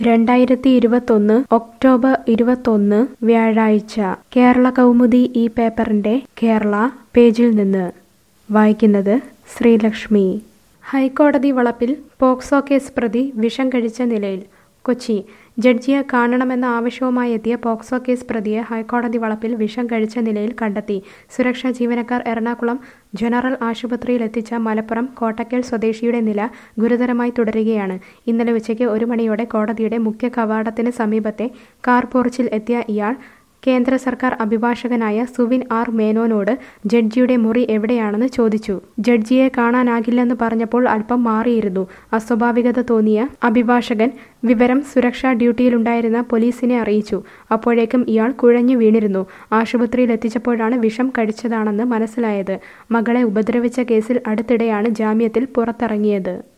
രണ്ടായിരത്തി ഇരുപത്തൊന്ന് ഒക്ടോബർ ഇരുപത്തൊന്ന് വ്യാഴാഴ്ച കേരള കൗമുദി ഈ പേപ്പറിന്റെ കേരള പേജിൽ നിന്ന് വായിക്കുന്നത് ശ്രീലക്ഷ്മി ഹൈക്കോടതി വളപ്പിൽ പോക്സോ കേസ് പ്രതി വിഷം കഴിച്ച നിലയിൽ കൊച്ചി ജഡ്ജിയെ കാണണമെന്ന ആവശ്യവുമായി എത്തിയ പോക്സോ കേസ് പ്രതിയെ ഹൈക്കോടതി വളപ്പിൽ വിഷം കഴിച്ച നിലയിൽ കണ്ടെത്തി സുരക്ഷാ ജീവനക്കാർ എറണാകുളം ജനറൽ ആശുപത്രിയിൽ എത്തിച്ച മലപ്പുറം കോട്ടക്കൽ സ്വദേശിയുടെ നില ഗുരുതരമായി തുടരുകയാണ് ഇന്നലെ ഉച്ചയ്ക്ക് ഒരു മണിയോടെ കോടതിയുടെ മുഖ്യ കവാടത്തിന് സമീപത്തെ കാർ പോർച്ചിൽ എത്തിയ ഇയാൾ കേന്ദ്ര സർക്കാർ അഭിഭാഷകനായ സുവിൻ ആർ മേനോനോട് ജഡ്ജിയുടെ മുറി എവിടെയാണെന്ന് ചോദിച്ചു ജഡ്ജിയെ കാണാനാകില്ലെന്ന് പറഞ്ഞപ്പോൾ അല്പം മാറിയിരുന്നു അസ്വാഭാവികത തോന്നിയ അഭിഭാഷകൻ വിവരം സുരക്ഷാ ഡ്യൂട്ടിയിലുണ്ടായിരുന്ന പോലീസിനെ അറിയിച്ചു അപ്പോഴേക്കും ഇയാൾ കുഴഞ്ഞു വീണിരുന്നു ആശുപത്രിയിൽ എത്തിച്ചപ്പോഴാണ് വിഷം കഴിച്ചതാണെന്ന് മനസ്സിലായത് മകളെ ഉപദ്രവിച്ച കേസിൽ അടുത്തിടെയാണ് ജാമ്യത്തിൽ പുറത്തിറങ്ങിയത്